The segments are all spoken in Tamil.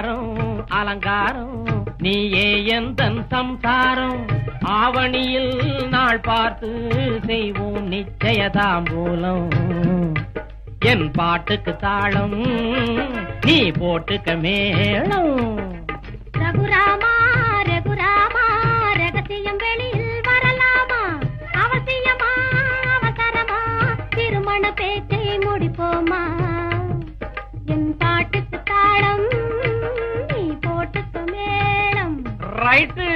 அலங்காரம் அலங்காரம் நீயே எந்தன் சம்சாரம் ஆவணியில் நாள் பார்த்து செய்வோம் நிச்சயதாம்பூலம் என் பாட்டுக்கு தாளம் நீ போட்டுக்க மேளம் ரகுராமா ரகுராமா ரகசியம் வெளியில் வரலாமா அவசியமா அவசரமா திருமண பேச்சை முடிப்போமா என் பாட்டுக்கு தாளம் நீ போட்டுக்க மேளம் ரைட்டு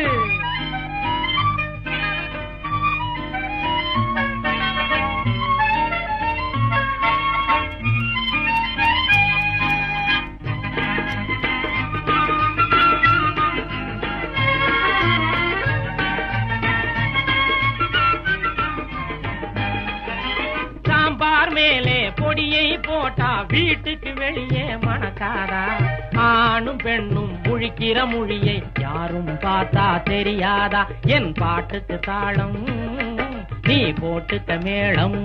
சாம்பார் மேலே பொடியை போட்டா வீட்டுக்கு வெளியே மணக்காதா ஆணும் பெண்ணும் முழிக்கிற மொழியை யாரும் பார்த்தா தெரியாதா என் பாட்டுக்கு தாளம் நீ போட்டுக்க மேளம்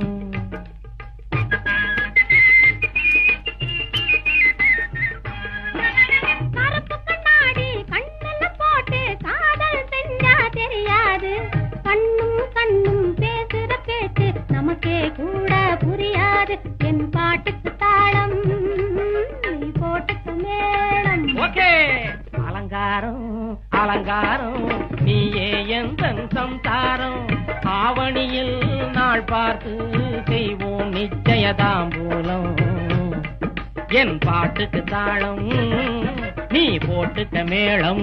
கருப்பு கண்ணாடி கண்ணுல போட்டு காதல் செஞ்சா தெரியாது கண்ணும் கண்ணும் பேசுற பேச்சு நமக்கே கூட புரியாது என் பாட்டுக்கு தாளம் நீ போட்டுக்க மேளம் ஓகே அலங்காரம் அலங்காரம் நீயே எந்த சம்சாரம் ஆவணியில் நாள் பார்த்து செய்வோம் நிச்சயதாம்பூலம் என் பாட்டுக்கு தாளம் நீ போட்டுக்க மேளம்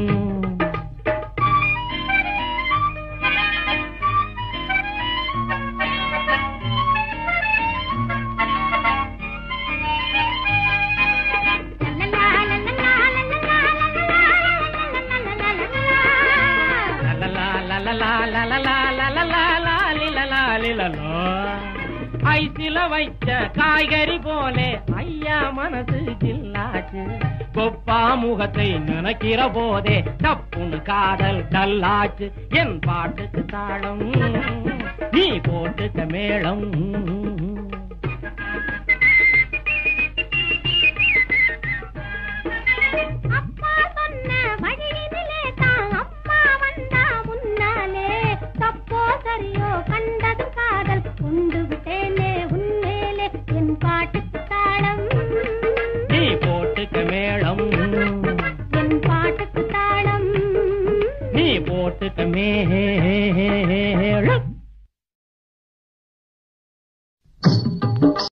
லலலா, லலலா, லலலா, லலலா, லாலிலலா, லிலலோ. ஐசில வைச்ச காய்கறி போலே ஐயா மனசு ஜில்லாச்சு கொப்பா முகத்தை நினைக்கிற போதே தப்புன்னு காதல் டல்லாச்சு என் பாட்டுக்கு தாளம் நீ போட்டுக்க மேளம் அப்பா சொன்ன வழியினிலே தான் அம்மா வந்தா முன்னாலே தப்போ சரியோ கண்டது காதல் உண்டு விட்டேனே உன்மேலே என் பாட்டுக்கு தாளம் நீ போட்டுக்க மேளம் என் பாட்டுக்கு தாளம் நீ போட்டுக்க மேளம்